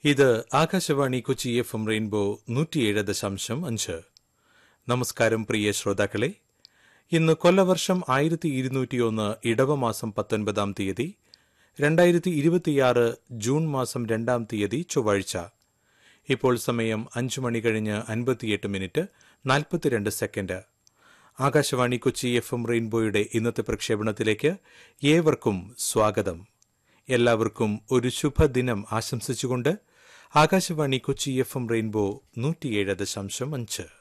ഇത് Akashvani Kochi F M rainbow നൂറ്റിയേഴ് ദശാംശം അഞ്ച് നമസ്കാരം പ്രിയ ശ്രോതാക്കളെ ഇന്ന് കൊല്ലവർഷം ആയിരത്തി ഇരുന്നൂറ്റിയൊന്ന് ഇടവമാസം പത്തൊൻപതാം തീയതി രണ്ടായിരത്തി ഇരുപത്തിയാറ് ജൂൺ മാസം രണ്ടാം തീയതി ചൊവ്വാഴ്ച ഇപ്പോൾ സമയം അഞ്ചു മണി കഴിഞ്ഞ് അൻപത്തിയെട്ട് മിനിറ്റ് നാൽപ്പത്തിരണ്ട് second Akashvani Kochi F M റെയിൻബോയുടെ ഇന്നത്തെ പ്രക്ഷേപണത്തിലേക്ക് ഏവർക്കും സ്വാഗതം എല്ലാവർക്കും ഒരു ശുഭദിനം ആശംസിച്ചുകൊണ്ട് Akashvani Kochi F M rainbow നൂറ്റിയേഴ് ദശാംശം അഞ്ച്